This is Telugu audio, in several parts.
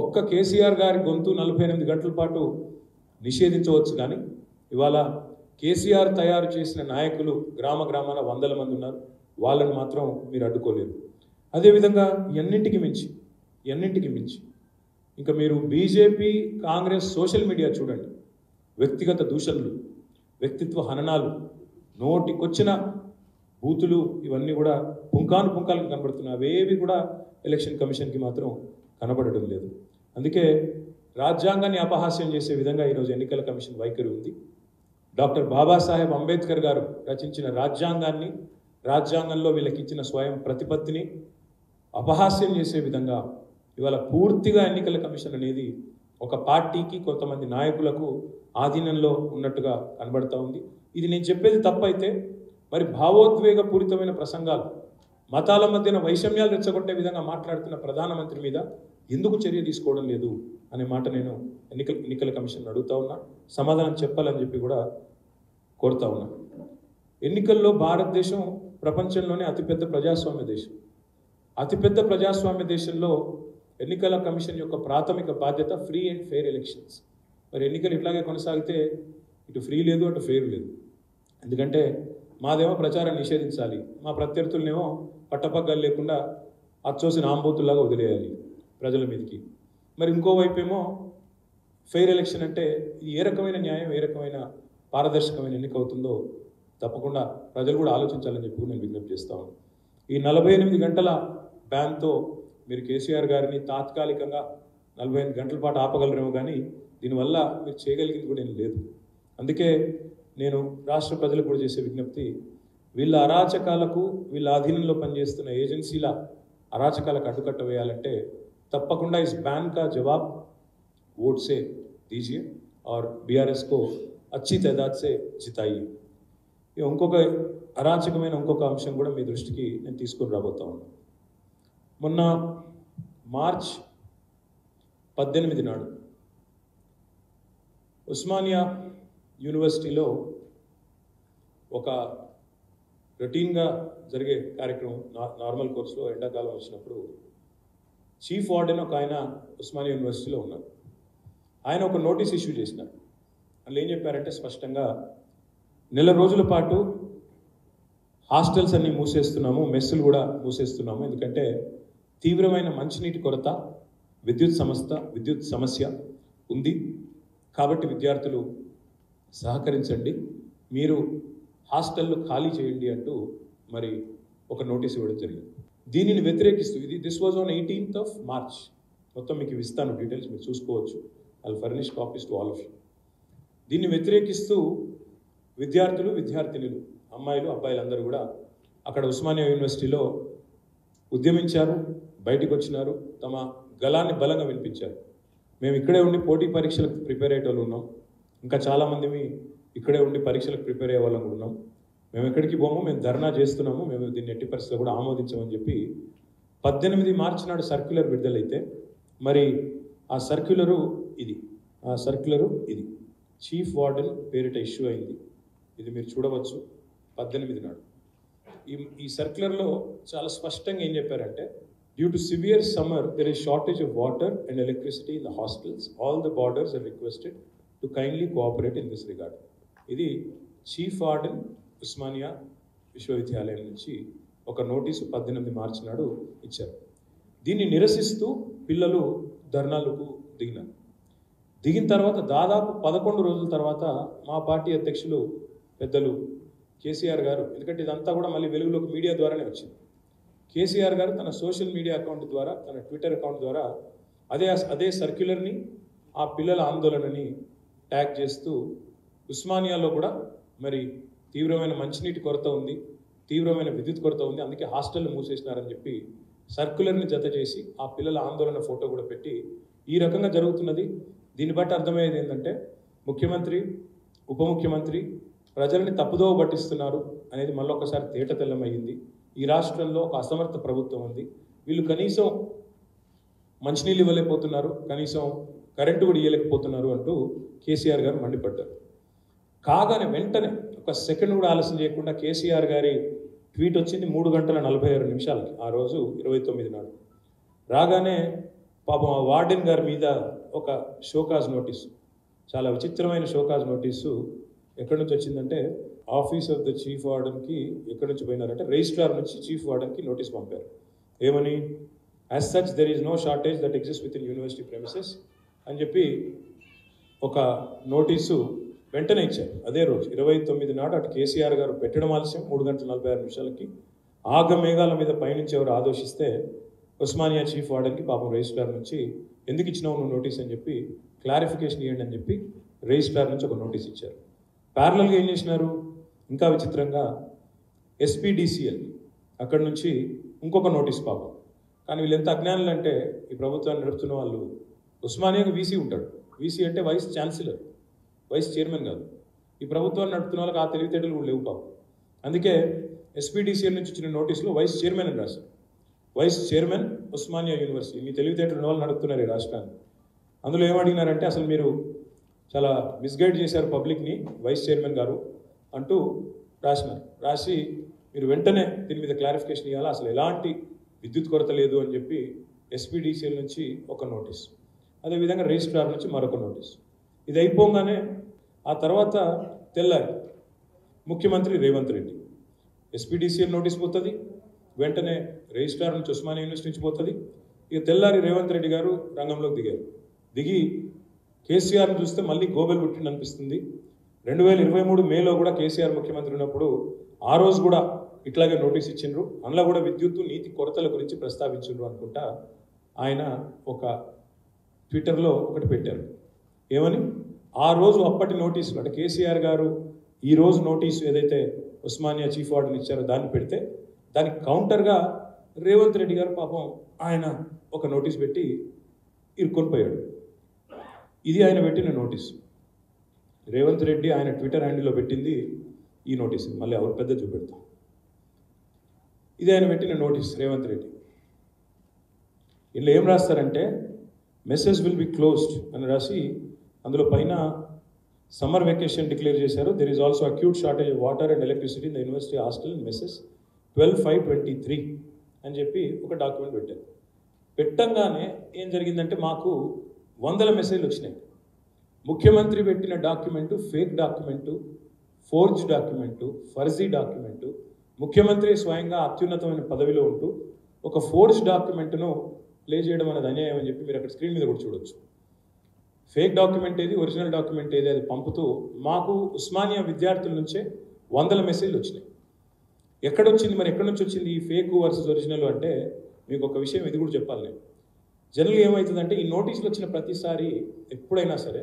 ఒక్క కేసీఆర్ గారి గొంతు నలభై ఎనిమిది గంటల పాటు నిషేధించవచ్చు కానీ ఇవాళ కేసీఆర్ తయారు చేసిన నాయకులు గ్రామ గ్రామాన వందల మంది ఉన్నారు వాళ్ళని మాత్రం మీరు అడ్డుకోలేరు అదేవిధంగా ఎన్నింటికి మించి ఎన్నింటికి మించి ఇంకా మీరు బీజేపీ కాంగ్రెస్ సోషల్ మీడియా చూడండి వ్యక్తిగత దూషణలు వ్యక్తిత్వ హననాలు నోటికొచ్చిన బూతులు ఇవన్నీ కూడా పుంకాను పుంకాలకు కనబడుతున్నాయి అవేవి కూడా ఎలక్షన్ కమిషన్కి మాత్రం కనబడడం లేదు అందుకే రాజ్యాంగాన్ని అపహాస్యం చేసే విధంగా ఈరోజు ఎన్నికల కమిషన్ వైఖరి ఉంది డాక్టర్ బాబాసాహెబ్ అంబేద్కర్ గారు రచించిన రాజ్యాంగాన్ని రాజ్యాంగంలో వీళ్ళకి ఇచ్చిన స్వయం ప్రతిపత్తిని అపహాస్యం చేసే విధంగా ఇవాళ పూర్తిగా ఎన్నికల కమిషన్ అనేది ఒక పార్టీకి కొంతమంది నాయకులకు ఆధీనంలో ఉన్నట్టుగా కనబడతా ఉంది ఇది నేను చెప్పేది తప్పైతే మరి భావోద్వేగపూరితమైన ప్రసంగాలు మతాల మధ్యన వైషమ్యాలు రెచ్చగొట్టే విధంగా మాట్లాడుతున్న ప్రధానమంత్రి మీద ఎందుకు చర్య తీసుకోవడం లేదు అనే మాట నేను ఎన్నికల ఎన్నికల కమిషన్ అడుగుతా ఉన్నా సమాధానం చెప్పాలని చెప్పి కూడా కోరుతా ఉన్నా ఎన్నికల్లో భారతదేశం ప్రపంచంలోనే అతిపెద్ద ప్రజాస్వామ్య దేశం అతిపెద్ద ప్రజాస్వామ్య దేశంలో ఎన్నికల కమిషన్ యొక్క ప్రాథమిక బాధ్యత ఫ్రీ అండ్ ఫెయిర్ ఎలక్షన్స్ మరి ఎన్నికలు ఇట్లాగే కొనసాగితే ఇటు ఫ్రీ లేదు అటు ఫెయిర్ లేదు ఎందుకంటే మాదేమో ప్రచారం నిషేధించాలి మా ప్రత్యర్థులనేమో పట్టపగ్గాలు లేకుండా అచ్చోసిన ఆంబోతుల్లాగా వదిలేయాలి ప్రజల మీదకి మరి ఇంకోవైపు ఏమో ఫెయిర్ ఎలక్షన్ అంటే ఇది ఏ రకమైన న్యాయం ఏ రకమైన పారదర్శకమైన ఎన్నిక అవుతుందో తప్పకుండా ప్రజలు కూడా ఆలోచించాలని చెప్పి కూడా నేను విజ్ఞప్తి చేస్తాను ఈ నలభై ఎనిమిది గంటల బ్యాన్తో మీరు కేసీఆర్ గారిని తాత్కాలికంగా నలభై ఎనిమిది గంటల పాటు ఆపగలరేమో కానీ దీనివల్ల మీరు చేయగలిగింది కూడా ఏం లేదు అందుకే నేను రాష్ట్ర ప్రజలకు కూడా చేసే విజ్ఞప్తి వీళ్ళ అరాచకాలకు వీళ్ళ ఆధీనంలో పనిచేస్తున్న ఏజెన్సీల అరాచకాలకు అడ్డుకట్ట వేయాలంటే తప్పకుండా ఇస్ బ్యాన్ కా జవాబ్ वोट से दीजिए और बीआरएस को अच्छी तादाद से जिताइए ఇక ఇంకొక అరాచకమైన ఇంకొక అంశం కూడా మీ దృష్టికి నేను తీసుకొని రాబోతా ఉన్నాను మొన్న మార్చ్ పద్దెనిమిది నాడు ఉస్మానియా యూనివర్సిటీలో ఒక రొటీన్గా జరిగే కార్యక్రమం నా- నార్మల్ కోర్సులో ఎండాకాలం వచ్చినప్పుడు చీఫ్ వార్డెన్ ఒక ఆయన ఉస్మానియా యూనివర్సిటీలో ఉన్నారు ఆయన ఒక నోటీస్ ఇష్యూ చేసినారు అందులో ఏం చెప్పారంటే స్పష్టంగా నెల రోజుల పాటు హాస్టల్స్ అన్ని మూసేస్తున్నాము మెస్సులు కూడా మూసేస్తున్నాము ఎందుకంటే తీవ్రమైన మంచినీటి కొరత విద్యుత్ సమస్య విద్యుత్ సమస్య ఉంది కాబట్టి విద్యార్థులు సహకరించండి మీరు హాస్టళ్ళు ఖాళీ చేయండి అంటూ మరి ఒక నోటీస్ ఇవ్వడం జరిగింది దీనిని వ్యతిరేకిస్తూ ఇది this was on eighteenth of March మొత్తం మీకు ఇవి ఇస్తాను డీటెయిల్స్ మీరు చూసుకోవచ్చు I furnish copies to all of you దీన్ని వ్యతిరేకిస్తూ విద్యార్థులు విద్యార్థినులు అమ్మాయిలు అబ్బాయిలు అందరూ కూడా అక్కడ ఉస్మానియా యూనివర్సిటీలో ఉద్యమించారు బయటికి వచ్చినారు తమ గలాన్ని బలంగా వినిపించారు మేము ఇక్కడే ఉండి పోటీ పరీక్షలకు ప్రిపేర్ అయ్యేటోళ్ళు ఉన్నాం ఇంకా చాలామంది ఇక్కడే ఉండి పరీక్షలకు ప్రిపేర్ అయ్యే వాళ్ళం కూడా ఉన్నాం మేము ఎక్కడికి పోము మేము ధర్నా చేస్తున్నాము మేము దీన్ని ఎట్టి పరిస్థితుల్లో కూడా ఆమోదించమని చెప్పి పద్దెనిమిది మార్చి నాడు సర్క్యులర్ విడుదలైతే మరి ఆ సర్క్యులరు ఇది ఆ సర్క్యులరు ఇది చీఫ్ వార్డెన్ పేరిట ఇష్యూ అయింది ఇది మీరు చూడవచ్చు పద్దెనిమిది నాడు ఈ ఈ సర్క్యులర్లో చాలా స్పష్టంగా ఏం చెప్పారంటే due to severe summer there is shortage of water and electricity in the hostels all the boarders are requested to kindly cooperate in this regard ఇది చీఫ్ వార్డెన్ ఉస్మానియా విశ్వవిద్యాలయం నుంచి ఒక నోటీసు పద్దెనిమిది మార్చి నాడు ఇచ్చారు దీన్ని నిరసిస్తూ పిల్లలు ధర్నాలకు దిగినారు దిగిన తర్వాత దాదాపు పదకొండు రోజుల తర్వాత మా పార్టీ అధ్యక్షులు పెద్దలు కేసీఆర్ గారు ఎందుకంటే ఇదంతా కూడా మళ్ళీ వెలుగులోకి మీడియా ద్వారానే వచ్చింది కేసీఆర్ గారు తన సోషల్ మీడియా అకౌంట్ ద్వారా తన ట్విట్టర్ అకౌంట్ ద్వారా అదే అదే సర్క్యులర్ని ఆ పిల్లల ఆందోళనని ట్యాగ్ చేస్తూ ఉస్మానియాలో కూడా మరి తీవ్రమైన మంచినీటి కొరత ఉంది తీవ్రమైన విద్యుత్ కొరత ఉంది అందుకే హాస్టళ్ళు మూసేసినారని చెప్పి సర్క్యులర్ని జత చేసి ఆ పిల్లల ఆందోళన ఫోటో కూడా పెట్టి ఈ రకంగా జరుగుతున్నది దీన్ని బట్టి అర్థమయ్యేది ఏంటంటే ముఖ్యమంత్రి ఉప ముఖ్యమంత్రి ప్రజల్ని తప్పుదోవ పట్టిస్తున్నారు అనేది మళ్ళొకసారి తేట తెల్లమయ్యింది ఈ రాష్ట్రంలో ఒక అసమర్థ ప్రభుత్వం ఉంది వీళ్ళు కనీసం మంచినీళ్ళు ఇవ్వలేకపోతున్నారు కనీసం కరెంటు కూడా ఇవ్వలేకపోతున్నారు అంటూ కేసీఆర్ గారు మండిపడ్డారు కాగానే వెంటనే ఒక సెకండ్ కూడా ఆలస్యం చేయకుండా కేసీఆర్ గారి ట్వీట్ వచ్చింది మూడు గంటల నలభై ఆరు నిమిషాలకి ఆ రోజు ఇరవై తొమ్మిది నాడు రాగానే పాపం ఆ వార్డెన్ గారి మీద ఒక షోకాజ్ నోటీసు చాలా విచిత్రమైన షోకాజ్ నోటీసు ఎక్కడి నుంచి వచ్చిందంటే ఆఫీస్ ఆఫ్ ద చీఫ్ వార్డెన్కి ఎక్కడి నుంచి పోయినారంటే రిజిస్ట్రార్ నుంచి చీఫ్ వార్డెన్కి నోటీస్ పంపారు ఏమని as such there is no shortage that exist within university premises అని చెప్పి ఒక నోటీసు వెంటనే ఇచ్చారు అదే రోజు ఇరవై తొమ్మిది నాడు అటు కేసీఆర్ గారు పెట్టడం ఆలస్యం మూడు గంటల నలభై ఆరు నిమిషాలకి ఆగ మేఘాల మీద పయనించి ఎవరు ఆదేశిస్తే ఉస్మానియా చీఫ్ వార్డెన్కి పాపం రిజిస్ట్రార్ నుంచి ఎందుకు ఇచ్చినావు నువ్వు నోటీస్ అని చెప్పి క్లారిఫికేషన్ ఇవ్వండి అని చెప్పి రిజిస్ట్రార్ నుంచి ఒక నోటీస్ ఇచ్చారు ప్యారలల్గా ఏం చేసినారు ఇంకా విచిత్రంగా ఎస్పీడీసీఎల్ అక్కడి నుంచి ఇంకొక నోటీస్ పాపం కానీ వీళ్ళు ఎంత అజ్ఞానులు అంటే ఈ ప్రభుత్వాన్ని నడుపుతున్న వాళ్ళు ఉస్మానియాకి వీసీ ఉంటాడు వీసీ అంటే వైస్ ఛాన్సలర్ వైస్ చైర్మన్ కాదు ఈ ప్రభుత్వాన్ని నడుపుతున్న వాళ్ళకి ఆ తెలివితేటలు కూడా లేవు పాపం అందుకే ఎస్పీడీసీఎల్ నుంచి ఇచ్చిన నోటీసులో వైస్ చైర్మన్ అని రాశారు వైస్ చైర్మన్ ఉస్మానియా యూనివర్సిటీ మీ తెలివితేటలు ఉన్న వాళ్ళు నడుపుతున్నారు ఈ రాష్ట్రాన్ని అందులో ఏమడిగినారంటే అసలు మీరు చాలా మిస్గైడ్ చేశారు పబ్లిక్ని వైస్ చైర్మన్ గారు అంటూ రాసినారు రాసి మీరు వెంటనే దీని మీద క్లారిఫికేషన్ ఇవ్వాలి అసలు ఎలాంటి విద్యుత్ కొరత లేదు అని చెప్పి ఎస్పీడీసీఎల్ నుంచి ఒక నోటీస్ అదేవిధంగా రిజిస్ట్రార్ నుంచి మరొక నోటీస్ ఇది అయిపోగానే ఆ తర్వాత తెల్లారి ముఖ్యమంత్రి రేవంత్ రెడ్డి ఎస్పీడీసీఎల్ నోటీస్ పోతుంది వెంటనే రిజిస్ట్రార్ నుంచి ఉస్మానియా యూనివర్సిటీ నుంచి పోతుంది ఇక తెల్లారి రేవంత్ రెడ్డి గారు రంగంలోకి దిగారు దిగి కేసీఆర్ని చూస్తే మళ్ళీ గోబెల్ పుట్టింది అనిపిస్తుంది రెండు వేల ఇరవై మూడు మేలో కూడా కేసీఆర్ ముఖ్యమంత్రి ఉన్నప్పుడు ఆ రోజు కూడా ఇట్లాగే నోటీస్ ఇచ్చిండ్రు అందులో కూడా విద్యుత్తు నీతి కొరతల గురించి ప్రస్తావించిండ్రు అనుకుంటా ఆయన ఒక ట్విట్టర్లో ఒకటి పెట్టారు ఏమని ఆ రోజు అప్పటి నోటీసులు అంటే కేసీఆర్ గారు ఈ రోజు నోటీసు ఏదైతే ఉస్మానియా చీఫ్ వార్డెన్ ఇచ్చారో దాన్ని పెడితే దానికి కౌంటర్గా రేవంత్ రెడ్డి గారు పాపం ఆయన ఒక నోటీస్ పెట్టి ఇరుక్కొని పోయాడు ఇది ఆయన పెట్టిన నోటీస్ రేవంత్ రెడ్డి ఆయన ట్విట్టర్ హ్యాండిల్లో పెట్టింది ఈ నోటీస్ మళ్ళీ ఎవరు పెద్ద చూపెడతాం ఇది ఆయన పెట్టిన నోటీస్ రేవంత్ రెడ్డి ఇందులో ఏం రాస్తారంటే మెసేజ్ విల్ బి క్లోజ్డ్ అని రాసి అందులో పైన సమ్మర్ వెకేషన్ డిక్లేర్ చేశారు there is also acute shortage of water and electricity in the university hostel message twelve five twenty three అని చెప్పి ఒక డాక్యుమెంట్ పెట్టారు పెట్టంగానే ఏం జరిగిందంటే మాకు వందల మెసేజ్లు వచ్చినాయి ముఖ్యమంత్రి పెట్టిన document fake document forge document ఫర్జీ డాక్యుమెంటు ముఖ్యమంత్రి స్వయంగా అత్యున్నతమైన పదవిలో ఉంటూ ఒక ఫోర్జ్ డాక్యుమెంట్ను ప్లే చేయడం అనేది అన్యాయం అని చెప్పి మీరు అక్కడ స్క్రీన్ మీద కూడా చూడొచ్చు ఫేక్ డాక్యుమెంట్ ఏది ఒరిజినల్ డాక్యుమెంట్ ఏది అది పంపుతూ మాకు ఉస్మానియా విద్యార్థుల నుంచే వందల మెసేజ్లు వచ్చినాయి ఎక్కడొచ్చింది మరి ఎక్కడి నుంచి వచ్చింది ఈ ఫేక్ వర్సెస్ ఒరిజినల్ అంటే మీకు ఒక విషయం ఇది కూడా చెప్పాలి నేను జనరల్గా ఏమవుతుందంటే ఈ నోటీసులు వచ్చిన ప్రతిసారి ఎప్పుడైనా సరే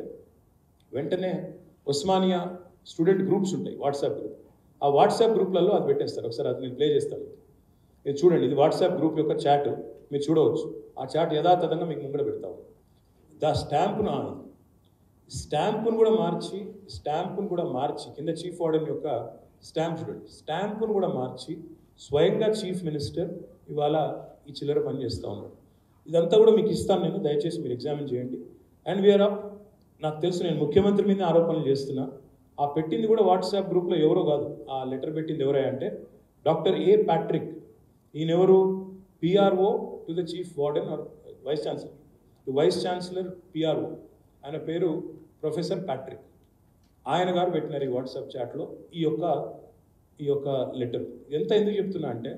వెంటనే ఉస్మానియా స్టూడెంట్ గ్రూప్స్ ఉంటాయి వాట్సాప్ గ్రూప్ ఆ వాట్సాప్ గ్రూప్లలో అది పెట్టేస్తారు ఒకసారి అది నేను ప్లే చేస్తాను ఇది చూడండి ఇది వాట్సాప్ గ్రూప్ యొక్క చాట్ మీరు చూడవచ్చు ఆ చాట్ యథాతథంగా మీకు ముంగడ పెడతాము ద స్టాంపును ఆ స్టాంపును కూడా మార్చి స్టాంపును కూడా మార్చి కింద చీఫ్ వార్డెన్ యొక్క స్టాంప్ చూడండి స్టాంపును కూడా మార్చి స్వయంగా చీఫ్ మినిస్టర్ ఇవాళ ఈ చిల్లర పని చేస్తూ ఉన్నాడు ఇదంతా కూడా మీకు ఇస్తాను నేను దయచేసి మీరు ఎగ్జామిన్ చేయండి అండ్ వీఆర్ అప్ నాకు తెలుసు నేను ముఖ్యమంత్రి మీద ఆరోపణలు చేస్తున్నా ఆ పెట్టింది కూడా వాట్సాప్ గ్రూప్లో ఎవరో కాదు ఆ లెటర్ పెట్టింది ఎవరై అంటే డాక్టర్ ఏ ప్యాట్రిక్ ఈయనెవరు PRO to the chief warden or vice chancellor to vice chancellor PRO ఆయన పేరు ప్రొఫెసర్ ప్యాట్రిక్ ఆయన గారు పెట్టినారు ఈ వాట్సాప్ చాట్లో ఈ యొక్క ఈ యొక్క లెటర్ ఎంత ఎందుకు చెప్తున్నా అంటే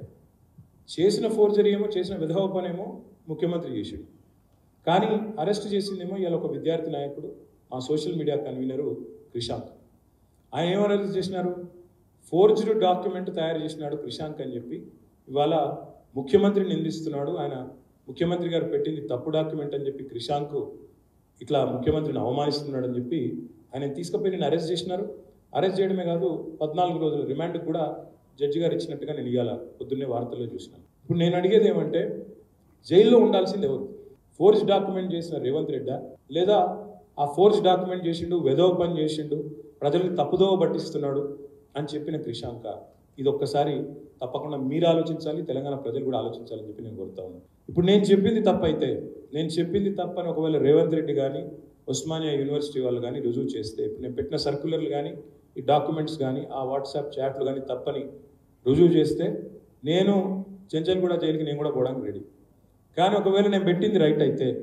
చేసిన ఫోర్జరీ ఏమో చేసిన విధవ పనేమో ముఖ్యమంత్రి చేసాడు కానీ అరెస్ట్ చేసిందేమో ఇవాళ ఒక విద్యార్థి నాయకుడు మా సోషల్ మీడియా కన్వీనరు క్రిషాంక్ ఆయన ఏమో అరెస్ట్ చేసినారు ఫోర్జ్డ్ డాక్యుమెంట్ తయారు చేసినాడు క్రిషాంక్ అని చెప్పి ఇవాళ ముఖ్యమంత్రి నిందిస్తున్నాడు ఆయన ముఖ్యమంత్రి గారు పెట్టింది తప్పు డాక్యుమెంట్ అని చెప్పి క్రిషాంక్ ఇట్లా ముఖ్యమంత్రిని అవమానిస్తున్నాడు అని చెప్పి ఆయన తీసుకుపోయి నేను అరెస్ట్ చేసినారు అరెస్ట్ చేయడమే కాదు పద్నాలుగు రోజులు రిమాండ్ కూడా జడ్జి గారు ఇచ్చినట్టుగా నేను ఇవాళ పొద్దున్నే వార్తల్లో చూసినాను ఇప్పుడు నేను అడిగేది ఏమంటే జైల్లో ఉండాల్సింది ఎవరు ఫోర్జ్ డాక్యుమెంట్ చేసిన రేవంత్ రెడ్డా లేదా ఆ ఫోర్జ్ డాక్యుమెంట్ చేసిండు వెదవ పని చేసిండు ప్రజల్ని తప్పుదోవ పట్టిస్తున్నాడు అని చెప్పిన క్రిషాంక ఇది ఒక్కసారి తప్పకుండా మీరు ఆలోచించాలి తెలంగాణ ప్రజలు కూడా ఆలోచించాలని చెప్పి నేను కోరుతా ఉన్నాను ఇప్పుడు నేను చెప్పింది తప్పైతే నేను చెప్పింది తప్పని ఒకవేళ రేవంత్ రెడ్డి కానీ ఉస్మానియా యూనివర్సిటీ వాళ్ళు కానీ రుజువు చేస్తే ఇప్పుడు నేను పెట్టిన సర్క్యులర్లు కానీ ఈ డాక్యుమెంట్స్ కానీ ఆ వాట్సాప్ చాట్లు కానీ తప్పని రుజువు చేస్తే నేను చెంచల్ కూడా జైలుకి నేను కూడా పోవడానికి రెడీ కానీ ఒకవేళ నేను పెట్టింది రైట్ అయితే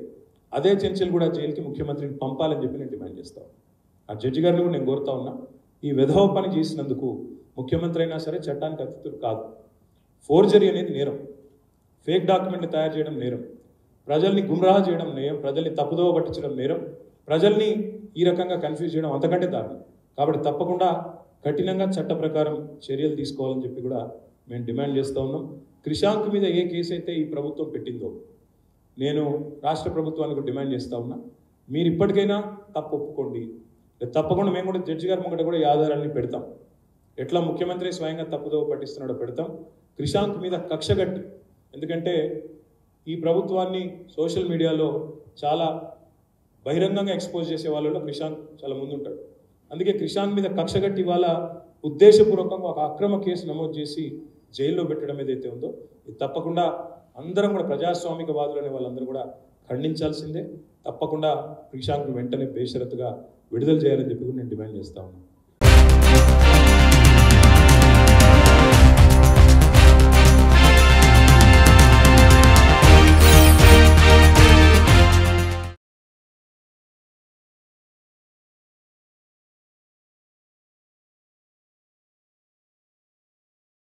అదే చెంచల్ కూడా జైలుకి ముఖ్యమంత్రిని పంపాలని చెప్పి నేను డిమాండ్ చేస్తాను ఆ జడ్జి గారిని కూడా నేను కోరుతా ఉన్నా ఈ విధవ పని చేసినందుకు ముఖ్యమంత్రి అయినా సరే చట్టానికి అతిథులు కాదు ఫోర్జరీ అనేది నేరం ఫేక్ డాక్యుమెంట్ని తయారు చేయడం నేరం ప్రజల్ని గుమ్రాహ చేయడం నేరం ప్రజల్ని తప్పుదోవ పట్టించడం నేరం ప్రజల్ని ఈ రకంగా కన్ఫ్యూజ్ చేయడం అంతకంటే దారుణం కాబట్టి తప్పకుండా కఠినంగా చట్ట ప్రకారం చర్యలు తీసుకోవాలని చెప్పి కూడా మేము డిమాండ్ చేస్తూ ఉన్నాం క్రిషాంక్ మీద ఏ కేసు అయితే ఈ ప్రభుత్వం పెట్టిందో నేను రాష్ట్ర ప్రభుత్వానికి డిమాండ్ చేస్తా ఉన్నా మీరు ఇప్పటికైనా తప్పు ఒప్పుకోండి లేదా తప్పకుండా మేము కూడా జడ్జి గారి ముంగట కూడా ఈ ఆధారాన్ని పెడతాం ఎట్లా ముఖ్యమంత్రి స్వయంగా తప్పుదో పట్టిస్తున్నాడో పెడతాం క్రిషాంక్ మీద కక్ష కట్టి ఎందుకంటే ఈ ప్రభుత్వాన్ని సోషల్ మీడియాలో చాలా బహిరంగంగా ఎక్స్పోజ్ చేసే వాళ్ళలో క్రిషాంక్ చాలా ముందుంటాడు అందుకే క్రిషాంక్ మీద కక్ష కట్టి వాళ్ళ ఉద్దేశపూర్వకంగా ఒక అక్రమ కేసు నమోదు చేసి జైల్లో పెట్టడం ఏదైతే ఉందో ఇది తప్పకుండా అందరం కూడా ప్రజాస్వామిక వాదులు అనే వాళ్ళందరూ కూడా ఖండించాల్సిందే తప్పకుండా క్రిషాంక్ను వెంటనే బేషరతుగా విడుదల చేయాలని చెప్పి కూడా నేను డిమాండ్ చేస్తా ఉన్నాను